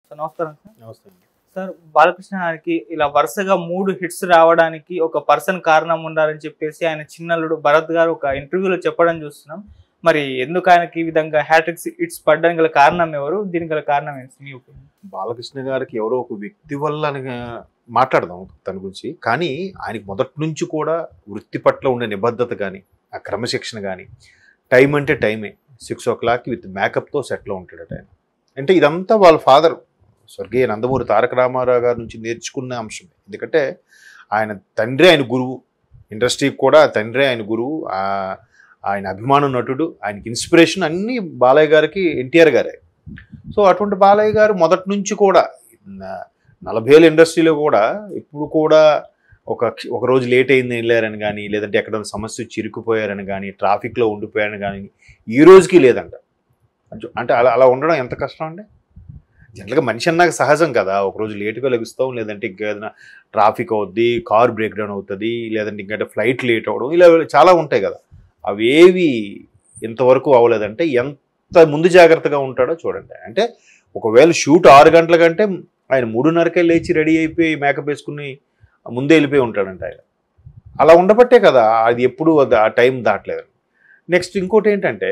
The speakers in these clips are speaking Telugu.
సార్ నమస్కారం సార్ నమస్తే సార్ బాలకృష్ణ గారికి ఇలా వరుసగా మూడు హిట్స్ రావడానికి ఒక పర్సన్ కారణం ఉండాలని చెప్పేసి ఆయన చిన్నల్లుడు భరత్ గారు ఒక ఇంటర్వ్యూలో చెప్పడం చూస్తున్నాం మరి ఎందుకు ఆయనకి ఈ విధంగా హ్యాట్రిక్స్ హిట్స్ పడడానికి గల కారణం ఎవరు దీనికి గల కారణం ఏంటి మీ ఒపీనియన్ బాలకృష్ణ గారికి ఎవరో ఒక వ్యక్తి వల్ల అని మాట్లాడదాం తన గురించి కానీ ఆయనకి మొదటి నుంచి కూడా వృత్తి పట్ల ఉండే నిబద్ధత కానీ ఆ క్రమశిక్షణ కానీ టైం అంటే టైమే సిక్స్ ఓ క్లాక్ విత్ మేకప్తో సెట్లో ఉంటాడట ఆయన అంటే ఇదంతా వాళ్ళ ఫాదర్ స్వర్గీయ నందమూరి తారక రామారావు గారి నుంచి నేర్చుకున్న అంశం ఎందుకంటే ఆయన తండ్రి ఆయన గురువు ఇండస్ట్రీకి కూడా తండ్రి ఆయన గురువు ఆ- ఆయన అభిమాన నటుడు ఆయనకి ఇన్స్పిరేషన్ అన్నీ బాలయ్య గారికి ఎన్టీఆర్ గారే సో అటువంటి బాలయ్య గారు మొదటి నుంచి కూడా న- నలభై ఏళ్ళ ఇండస్ట్రీలో కూడా ఇప్పుడు కూడా ఒక ఒక రోజు లేట్ అయింది వెళ్ళారని కానీ లేదంటే ఎక్కడ సమస్య వచ్చి ఇరుక్కుపోయారని కానీ ట్రాఫిక్లో ఉండిపోయారని కానీ ఈ రోజుకి లేదంట అంటే- అంటే అలా అలా ఉండడం ఎంత కష్టం అండి జనరల్గా మనిషి అన్నాక సహజం కదా ఒక రోజు లేటుగా లభిస్తాం లేదంటే ఇంకా ఏదైనా ట్రాఫిక్ అవుద్ది కార్ బ్రేక్ డౌన్ అవుతుంది లేదంటే ఇంకా ఫ్లైట్ లేట్ అవ్వడం ఇలా చాలా ఉంటాయి కదా అవేవి ఇంతవరకు అవ్వలేదంటే ఎంత ముందు జాగ్రత్తగా ఉంటాడో చూడండి అంటే ఒకవేళ షూట్ ఆరు గంటల కంటే ఆయన మూడున్నరకే లేచి రెడీ అయిపోయి మేకప్ వేసుకుని ముందే వెళ్ళిపోయి ఉంటాడంట ఆయన అలా ఉండబట్టే కదా అది ఎప్పుడు అది ఆ టైం దాటలేదు నెక్స్ట్ ఇంకోటి ఏంటంటే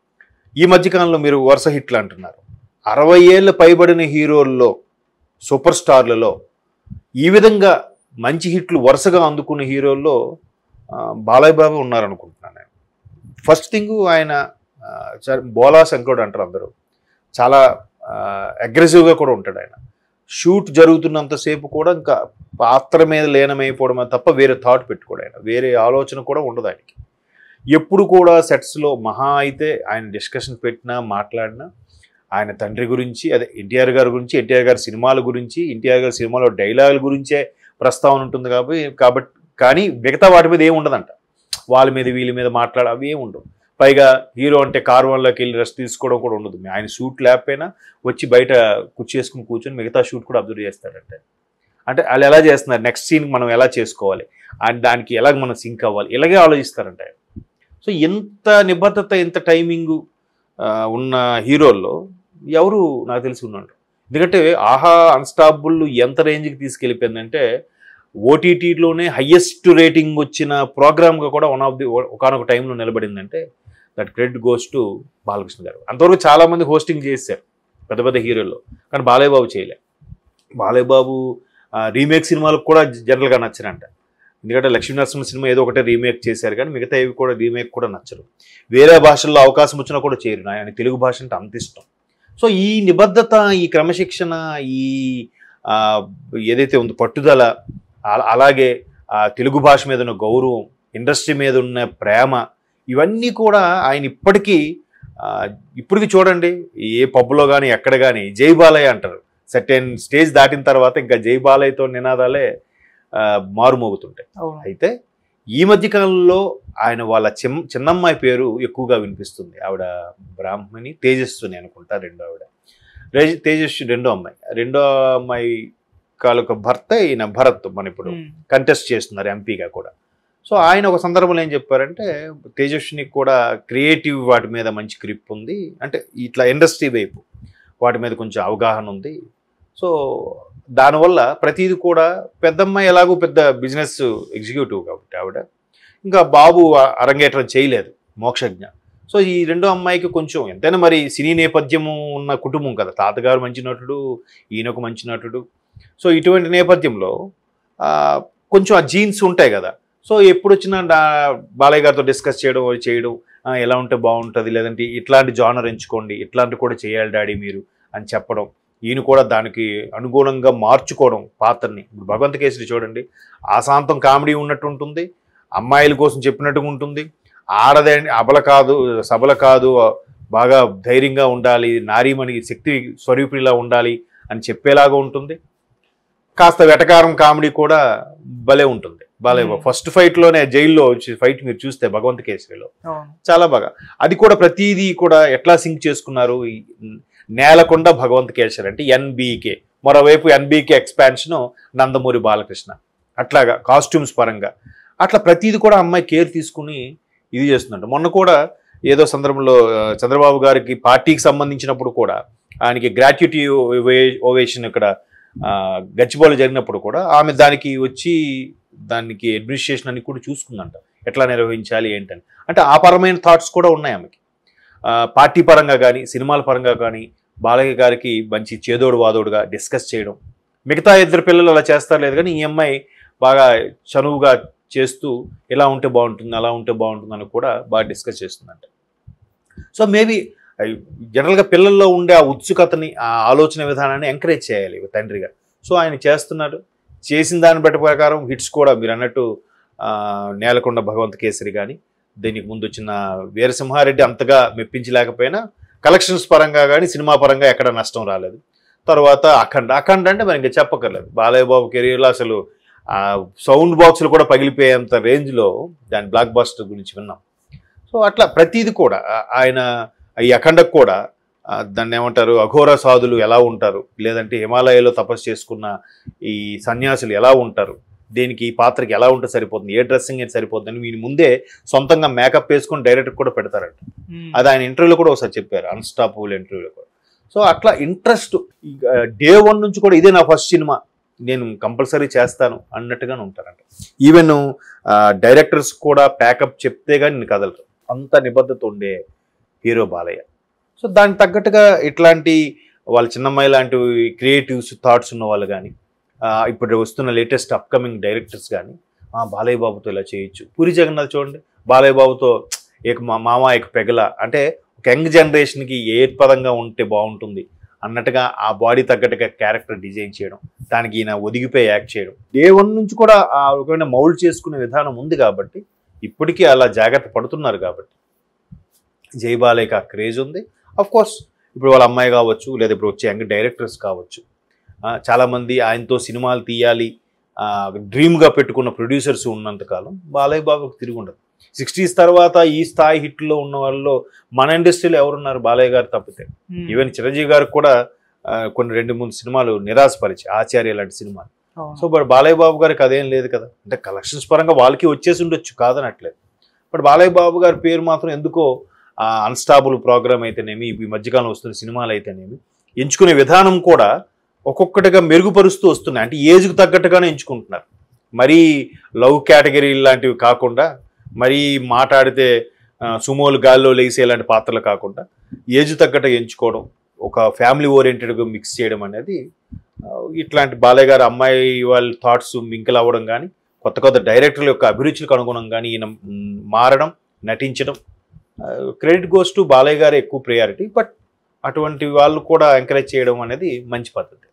ఈ మధ్యకాలంలో మీరు వరుస హిట్లు అంటున్నారు అరవై ఏళ్ళ పైబడిన హీరోల్లో సూపర్ స్టార్లలో ఈ విధంగా మంచి హిట్లు వరుసగా అందుకున్న హీరోల్లో ఆ, బాలయ్య బాబు ఉన్నారనుకుంటున్నాను నేను ఫస్ట్ థింగ్ ఆయన ఆ, సరే, బోలా శంకరుడు అంటారు అందరూ చాలా అగ్రెసివ్గా కూడా ఉంటాడు ఆయన షూట్ జరుగుతున్నంతసేపు కూడా ఇంకా పాత్ర మీద లీనమైపోవడమే తప్ప వేరే థాట్ పెట్టుకోడు ఆయన వేరే ఆలోచన కూడా ఉండదు ఆయనకి ఎప్పుడు కూడా సెట్స్లో మహా అయితే ఆయన డిస్కషన్ పెట్టినా మాట్లాడినా ఆయన తండ్రి గురించి అదే ఎన్టీఆర్ గారి గురించి ఎన్టీఆర్ గారి సినిమాల గురించి ఎన్టీఆర్ గారి సినిమాలో డైలాగుల గురించే ప్రస్తావన ఉంటుంది కాబట్టి కాబట్టి కానీ మిగతా వాటి మీద ఏమి ఉండదంట వాళ్ళ మీద వీళ్ళ మీద మాట్లాడ అవి ఏమి ఉండవు పైగా హీరో అంటే కార్ వన్లోకి వెళ్ళి రెస్ట్ తీసుకోవడం కూడా ఉండదు ఆయన షూట్ లేకపోయినా వచ్చి బయట కుర్చేసుకుని కూర్చొని మిగతా షూట్ కూడా అబ్జర్వ్ చేస్తాడంటే అంటే వాళ్ళు ఎలా చేస్తున్నారు నెక్స్ట్ సీన్ మనం ఎలా చేసుకోవాలి అండ్ దానికి ఎలా మనం సింక్ అవ్వాలి ఇలాగే ఆలోచిస్తారంట ఆయన. సో ఎంత నిబద్ధత ఎంత టైమింగ్ ఉన్న హీరోల్లో ఎవరు నాకు తెలిసి ఉన్నాడు ఎందుకంటే ఆహా అన్స్టాపుల్ ఎంత రేంజ్కి తీసుకెళ్ళిపోయిందంటే ఓటీటీలోనే హయ్యెస్ట్ రేటింగ్ వచ్చిన ప్రోగ్రామ్గా కూడా వన్ ఆఫ్ ది ఒకనొక టైంలో నిలబడిందంటే that credit goes to Balakrishna garu అంతవరకు చాలామంది హోస్టింగ్ చేశారు పెద్ద పెద్ద హీరోల్లో కానీ బాలయ్య బాబు చేయలే బాలయ్య బాబు రీమేక్ సినిమాలకు కూడా జనరల్గా నచ్చరంట ఎందుకంటే లక్ష్మీనరసింహ సినిమా ఏదో ఒకటే రీమేక్ చేశారు కానీ మిగతా ఇవి కూడా రీమేక్ కూడా నచ్చరు వేరే భాషల్లో అవకాశం వచ్చినా కూడా చేయరు ఆయన తెలుగు భాష అంటే అంత ఇష్టం సో ఈ నిబద్ధత ఈ క్రమశిక్షణ ఈ ఆ, ఏదైతే ఉందో పట్టుదల అల- అలాగే ఆ తెలుగు భాష మీద ఉన్న గౌరవం ఇండస్ట్రీ మీద ఉన్న ప్రేమ ఇవన్నీ కూడా ఆయన ఇప్పటికీ ఆ, ఇప్పటికి చూడండి ఏ పబ్లో కానీ ఎక్కడ కానీ జై బాలయ్య అంటారు సర్టెన్ స్టేజ్ దాటిన తర్వాత ఇంకా జై బాలయ్యతో నినాదాలే ఆ, మారుమోగుతుంటాయి అవును అయితే ఈ మధ్య కాలంలో ఆయన వాళ్ళ చిన్న చిన్నమ్మాయి పేరు ఎక్కువగా వినిపిస్తుంది ఆవిడ బ్రాహ్మణి తేజస్విని అనుకుంటా రెండో ఆవిడ రేజ్- తేజస్వి రెండో అమ్మాయి రెండో అమ్మాయి కాలొక భర్త ఈయన భరత్ మన ఇప్పుడు ఉమ్. కంటెస్ట్ చేస్తున్నారు ఎంపీగా కూడా సో ఆయన ఒక సందర్భంలో ఏం చెప్పారంటే తేజస్వినికి కూడా క్రియేటివ్ వాటి మీద మంచి గ్రిప్ ఉంది అంటే ఇట్లా ఇండస్ట్రీ వైపు వాటి మీద కొంచెం అవగాహన ఉంది సో దానివల్ల ప్రతిదీ కూడా పెద్దమ్మాయి ఎలాగో పెద్ద బిజినెస్ ఎగ్జిక్యూటివ్ కాబట్టి ఆవిడ ఇంకా బాబు అ- అరంగేట్రం చేయలేదు మోక్షజ్ఞ సో ఈ రెండో అమ్మాయికి కొంచెం ఎంతైనా మరి సినీ నేపథ్యము ఉన్న కుటుంబం కదా తాతగారు మంచి నటుడు ఈయన ఒక మంచి నటుడు సో ఇటువంటి నేపథ్యంలో ఆ, కొంచెం ఆ జీన్స్ ఉంటాయి కదా సో ఎప్పుడు వచ్చినా డా- బాలయ్య గారితో డిస్కస్ చేయడం అవి చేయడం ఆ, ఎలా ఉంటే బాగుంటుంది లేదంటే ఇట్లాంటి జానర్ ఎంచుకోండి ఇట్లాంటి కూడా చేయాలి డాడీ మీరు అని చెప్పడం ఈయన కూడా దానికి అనుగుణంగా మార్చుకోవడం పాత్రని ఇప్పుడు భగవంత కేసరి చూడండి ఆశాంతం కామెడీ ఉన్నట్టు ఉంటుంది అమ్మాయిల కోసం చెప్పినట్టుగా ఉంటుంది ఆడదే అబల కాదు సబల కాదు బాగా ధైర్యంగా ఉండాలి నారీమణి శక్తి స్వరూపిలా ఉండాలి అని చెప్పేలాగా ఉంటుంది కాస్త వెటకారం కామెడీ కూడా భలే ఉంటుంది భలే Hmm. ఫస్ట్ ఫైట్లోనే జైల్లో వచ్చి ఫైట్ మీరు చూస్తే భగవంత కేసరిలో అవును చాలా బాగా అది కూడా ప్రతిదీ కూడా ఎట్లా సింక్ చేసుకున్నారు ఈ నేలకొండ భగవంత్ కేసరి అంటే ఎన్బీకే మరోవైపు ఎన్బీకే ఎక్స్పాన్షన్ నందమూరి బాలకృష్ణ అట్లాగా కాస్ట్యూమ్స్ పరంగా అట్లా ప్రతిదీ కూడా అమ్మాయి కేర్ తీసుకుని ఇది చేస్తుందంట మొన్న కూడా ఏదో సందర్భంలో ఆ, చంద్రబాబు గారికి పార్టీకి సంబంధించినప్పుడు కూడా ఆయనకి గ్రాట్యుటీ ఓవేషన్ ఇక్కడ ఆ, గచ్చిబౌలి జరిగినప్పుడు కూడా ఆమె దానికి వచ్చి దానికి అడ్మినిస్ట్రేషన్ అన్ని కూడా చూసుకుందంట ఎట్లా నిర్వహించాలి ఏంటని అంటే ఆ పరమైన థాట్స్ కూడా ఉన్నాయి ఆమెకి ఆ, పార్టీ పరంగా కానీ సినిమాల పరంగా కానీ బాలయ్య గారికి మంచి చేదోడు వాదోడుగా డిస్కస్ చేయడం మిగతా ఇద్దరు పిల్లలు అలా చేస్తారు లేదు కానీ ఈ అమ్మాయి బాగా చనువుగా చేస్తూ ఇలా ఉంటే బాగుంటుంది అలా ఉంటే బాగుంటుంది అని కూడా బాగా డిస్కస్ చేస్తుందంట సో మేబీ జనరల్గా పిల్లల్లో ఉండే ఆ ఉత్సుకతని ఆ ఆలోచన విధానాన్ని ఎంకరేజ్ చేయాలి ఒక తండ్రిగా సో ఆయన చేస్తున్నారు చేసిన దాన్ని బట్టి ప్రకారం హిట్స్ కూడా మీరు అన్నట్టు ఆ, నేలకొండ భగవంత్ కేసరి కానీ దీనికి ముందు వచ్చిన వీరసింహారెడ్డి అంతగా మెప్పించలేకపోయినా కలెక్షన్స్ పరంగా కానీ సినిమా పరంగా ఎక్కడ నష్టం రాలేదు తర్వాత అఖండ అఖండ అంటే మనకి చెప్పక్కర్లేదు బాలయ్య బాబు కెరీర్లో అసలు ఆ సౌండ్ బాక్సులు కూడా పగిలిపోయేంత రేంజ్లో దాని బ్లాక్ బాస్టర్ గురించి విన్నాం సో అట్లా ప్రతిది కూడా ఆ- ఆయన ఈ అఖండకు కూడా ఆ, దాన్ని ఏమంటారు అఘోర సాధులు ఎలా ఉంటారు లేదంటే హిమాలయాలో తపస్సు చేసుకున్న ఈ సన్యాసులు ఎలా ఉంటారు దేనికి ఈ పాత్రకి ఎలా ఉంటే సరిపోతుంది ఏ డ్రెస్సింగ్ అయితే సరిపోతుంది అని వీని ముందే సొంతంగా మేకప్ వేసుకొని డైరెక్టర్ కూడా పెడతారట అది ఆయన ఇంటర్వ్యూలో కూడా ఒకసారి చెప్పారు అన్స్టాపబుల్ ఇంటర్వ్యూలో కూడా సో అట్లా ఇంట్రెస్ట్ డే వన్ నుంచి కూడా ఇదే నా ఫస్ట్ సినిమా నేను కంపల్సరీ చేస్తాను అన్నట్టుగానే ఉంటారంట ఈవెన్ డైరెక్టర్స్ కూడా ప్యాకప్ చెప్తే కానీ నేను కదలరు అంత నిబద్ధత ఉండే హీరో బాలయ్య సో దానికి తగ్గట్టుగా ఇట్లాంటి వాళ్ళ చిన్నమ్మాయి లాంటి క్రియేటివ్స్ థాట్స్ ఉన్న వాళ్ళు కానీ ఇప్పుడు వస్తున్న లేటెస్ట్ అప్కమింగ్ డైరెక్టర్స్ కానీ బాలయ్య బాబుతో ఇలా చేయొచ్చు పూరి జగన్నాథ్ చూడండి బాలయ్య బాబుతో ఏక మా మామ ఏక పెగల అంటే ఒక యంగ్ జనరేషన్కి ఏ పదంగా ఉంటే బాగుంటుంది అన్నట్టుగా ఆ బాడీ తగ్గట్టుగా క్యారెక్టర్ డిజైన్ చేయడం దానికి ఈయన ఒదిగిపోయి యాక్ట్ చేయడం డే వన్ నుంచి కూడా ఆ రకమైన మౌల్డ్ చేసుకునే విధానం ఉంది కాబట్టి ఇప్పటికీ అలా జాగ్రత్త పడుతున్నారు కాబట్టి జై బాలయ్యకి ఆ క్రేజ్ ఉంది అఫ్ కోర్స్ ఇప్పుడు వాళ్ళ అమ్మాయి కావచ్చు లేదా ఇప్పుడు వచ్చే యంగ్ డైరెక్టర్స్ కావచ్చు ఆ, చాలామంది ఆయనతో సినిమాలు తీయాలి ఆ, డ్రీమ్గా పెట్టుకున్న ప్రొడ్యూసర్స్ ఉన్నంతకాలం బాలయ్య బాబుకి తిరిగి ఉండదు సిక్స్టీస్ తర్వాత ఈ స్థాయి హిట్లో ఉన్న వాళ్ళలో మన ఇండస్ట్రీలో ఎవరున్నారు బాలయ్య గారు తప్పితే ఈవెన్ చిరంజీవి గారికి కూడా ఆ, కొన్ని రెండు మూడు సినిమాలు నిరాశపరిచి ఆచార్య లాంటి సినిమాలు సో బట్ బాలయ్య బాబు గారికి అదేం లేదు కదా అంటే కలెక్షన్స్ పరంగా వాళ్ళకి వచ్చేసి ఉండొచ్చు కాదనట్లేదు బట్ బాలయ్య బాబు గారి పేరు మాత్రం ఎందుకో అన్స్టాబుల్ ప్రోగ్రామ్ అయితేనేమి ఈ మధ్యకాలం వస్తున్న సినిమాలు అయితేనేమి ఎంచుకునే విధానం కూడా ఒక్కొక్కటిగా మెరుగుపరుస్తూ వస్తున్నాయి అంటే ఏజ్కి తగ్గట్టుగానే ఎంచుకుంటున్నారు మరీ లవ్ కేటగిరీ లాంటివి కాకుండా మరీ మాట్లాడితే ఆ, సుమోలు గాల్లో లేసే లాంటి పాత్రలు కాకుండా ఏజ్ తగ్గట్టుగా ఎంచుకోవడం ఒక ఫ్యామిలీ ఓరియంటెడ్గా మిక్స్ చేయడం అనేది ఆ, ఇట్లాంటి బాలయ్య గారి అమ్మాయి వాళ్ళ థాట్స్ మింకిల్ అవ్వడం కానీ కొత్త కొత్త డైరెక్టర్ల యొక్క అభిరుచులకు అనుగుణంగా ఈయన మ్, మారడం నటించడం క్రెడిట్ గోస్ టు బాలయ్య గారు ఎక్కువ ప్రయారిటీ బట్ అటువంటి వాళ్ళు కూడా ఎంకరేజ్ చేయడం అనేది మంచి పద్ధతి